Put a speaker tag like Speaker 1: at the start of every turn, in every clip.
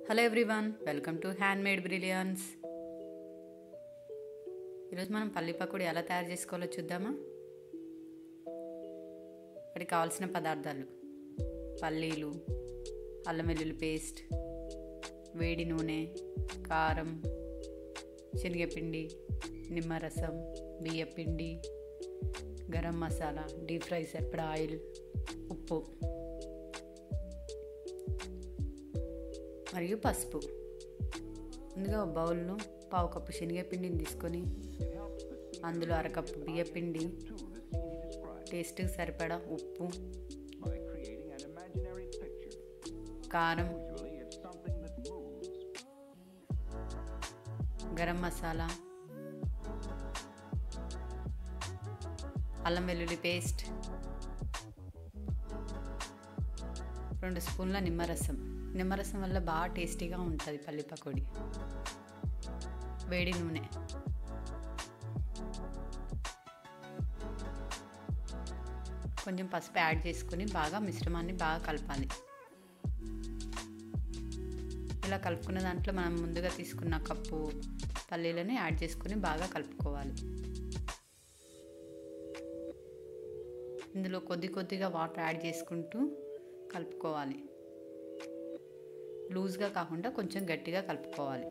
Speaker 1: Hello everyone welcome to handmade brilliance ఈరోజు మనం పల్లి పకోడీ ఎలా తయారు చేసుకోవాలో చూద్దామా వాటికి కావాల్సిన పదార్థాలు పల్లీలు అల్లం వెల్లుల్లి పేస్ట్ వేడి నూనె కారం శనగపిండి నిమ్మరసం బియ్యపిండి గరం మసాలా డీప్ ఫ్రై సరిపడా ఆయిల్ ఉప్పు మరియు పసుపు ముందుగా ఒక బౌల్లో పావు కప్పు శనగపిండిని తీసుకొని అందులో అరకప్పు బియ్యపిండి టేస్ట్కి సరిపడా ఉప్పు
Speaker 2: by creating an imaginary picture.
Speaker 1: కారం
Speaker 2: Usually, it's something that moves.
Speaker 1: Garam masala అల్లం వెల్లుల్లి పేస్ట్ రెండు స్పూన్ల నిమ్మరసం నిమ్మరసం వల్ల బాగా టేస్టీగా ఉంటుంది పల్లి పకోడీ వేడి నూనె కొంచెం పసుపు యాడ్ చేసుకొని బాగా మిశ్రమాన్ని బాగా కలపాలి ఇలా కలుపుకున్న దాంట్లో మనం ముందుగా తీసుకున్న కప్పు పల్లీలను యాడ్ చేసుకొని బాగా కలుపుకోవాలి ఇందులో కొద్ది కొద్దిగా వాటర్ యాడ్ చేసుకుంటూ కలుపుకోవాలి లూజ్గా కాకుండా కొంచెం గట్టిగా కలుపుకోవాలి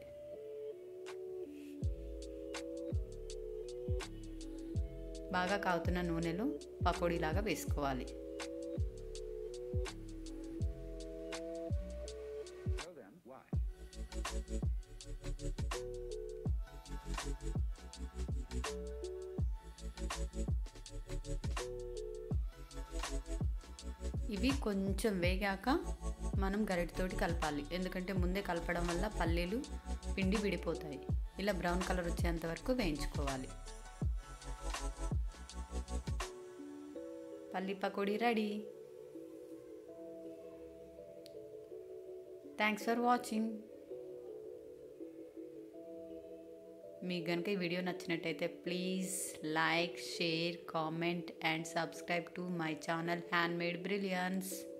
Speaker 1: బాగా కాగుతున్న నూనెలో పకోడీలాగా వేసుకోవాలి
Speaker 2: So then, why?
Speaker 1: ఇవి కొంచెం వేగాక మనం గరిటతోటి కలపాలి ఎందుకంటే ముందే కలపడం వల్ల పల్లీలు పిండి విడిపోతాయి ఇలా బ్రౌన్ కలర్ వచ్చేంత వరకు వేయించుకోవాలి పల్లి pakodi ready thanks for watching మీకు కనుక ఈ వీడియో నచ్చినట్టయితే please like share comment and subscribe to my channel handmade brilliance